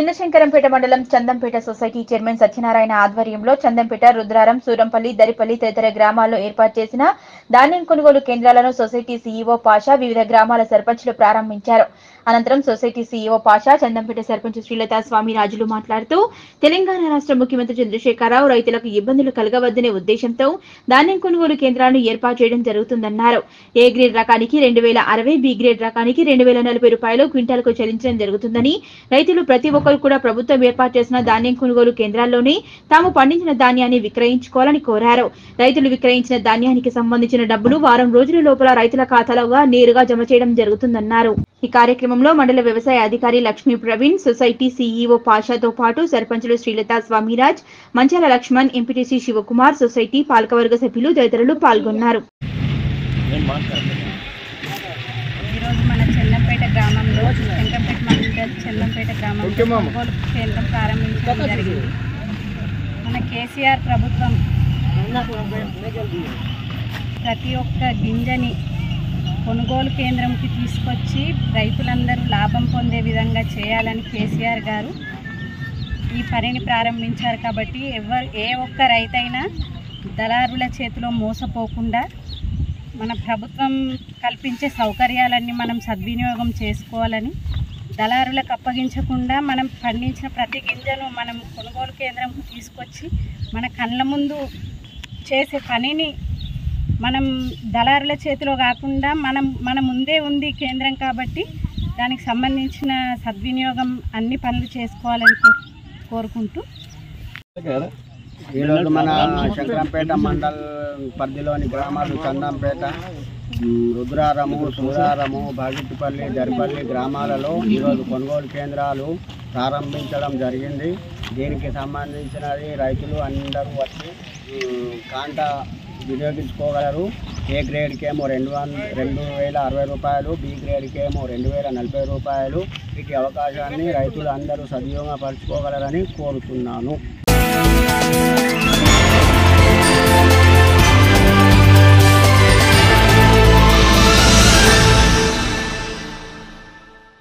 చిన్నశంకరంపేట మండలం Chandampet society chairman Satyanarayana ఆధ్వర్యంలో చందంపేట రుద్రారం సూరంపల్లి దరిపల్లి తదితర గ్రామాల్లో ఏర్పాటు చేసిన ధాన్యం కొనుగోలు కేంద్రాలను సొసైటీ సీఈఓ పాషా వివిధ గ్రామాల సర్పంచ్లు ప్రారంభించారు అనంతరం సొసైటీ సీఈఓ పాషా చందంపేట సర్పంచ్ శ్రీలత స్వామి రాజులు మాట్లాడుతూ తెలంగాణ రాష్ట్ర ముఖ్యమంత్రి చంద్రశేఖరరావు రైతులకు ఇబ్బందులు కలగవద్దనే ఉద్దేశంతో ధాన్యం కొనుగోలు కేంద్రాలను ఏర్పాటు చేయడం జరుగుతుందన్నారు ఏ గ్రేడ్ రకానికి రెండు వేల అరవై బి గ్రేడ్ రకానికి రెండు వేల నలభై రూపాయలు క్వింటాల్కు చెల్లించడం జరుగుతుందని రైతులు ప్రతి ఒక్కరు కూడా ప్రభుత్వం ఏర్పాటు చేసిన ధాన్యం కొనుగోలు కేంద్రాల్లోనే తాము పండించిన ధాన్యాన్ని విక్రయించుకోవాలని కోరారు రైతులు విక్రయించిన ధాన్యానికి సంబంధించిన డబ్బులు వారం రోజుల లోపల రైతుల ఖాతాలోగా నేరుగా జమ చేయడం జరుగుతుందన్నారు ఈ కార్యక్రమంలో మండల వ్యవసాయ అధికారి లక్ష్మీ ప్రవీణ్ సొసైటీ సీఈఓ పాషాతో పాటు సర్పంచులు శ్రీలత స్వామిరాజ్ మంచాల లక్ష్మణ్ ఎంపీటీసీ శివకుమార్ సొసైటీ పాలకవర్గ సభ్యులు తదితరులు పాల్గొన్నారు ఈరోజు మన చెల్లంపేట గ్రామంలో శంకరపేట మండలం చెల్లంపేట గ్రామంలో కొనుగోలు కేంద్రం ప్రారంభించడం జరిగింది మన కేసీఆర్ ప్రభుత్వం ప్రతి ఒక్క గింజని కొనుగోలు కేంద్రంకి తీసుకొచ్చి రైతులందరూ లాభం పొందే విధంగా చేయాలని కేసీఆర్ గారు ఈ పనిని ప్రారంభించారు కాబట్టి ఎవరు ఏ ఒక్క రైతైనా దళారుల చేతిలో మోసపోకుండా మన ప్రభుత్వం కల్పించే సౌకర్యాలన్నీ మనం సద్వినియోగం చేసుకోవాలని దళారులకు అప్పగించకుండా మనం పండించిన ప్రతి గింజను మనం కొనుగోలు కేంద్రంకు తీసుకొచ్చి మన కళ్ళ ముందు చేసే పనిని మనం దళారుల చేతిలో కాకుండా మనం మన ముందే ఉంది కేంద్రం కాబట్టి దానికి సంబంధించిన సద్వినియోగం అన్ని పనులు చేసుకోవాలని కో- కోరుకుంటూ ఈరోజు మన శంకరంపేట మండల్ పరిధిలోని గ్రామాలు చందంపేట ఉమ్, రుద్రారము సూరారము బాగిట్టిపల్లి దరిపల్లి గ్రామాలలో ఈరోజు కొనుగోలు కేంద్రాలు ప్రారంభించడం జరిగింది దీనికి సంబంధించినది రైతులు అందరూ వచ్చి ఉమ్, కాంట వినియోగించుకోగలరు ఏ గ్రేడ్కి ఏమో రెండు వంద రెండు వేల అరవై రూపాయలు బి గ్రేడ్కి ఏమో రెండు వేల నలభై రూపాయలు వీటి అవకాశాన్ని రైతులు అందరూ సద్వినియోగపరచుకోగలరని కోరుతున్నాను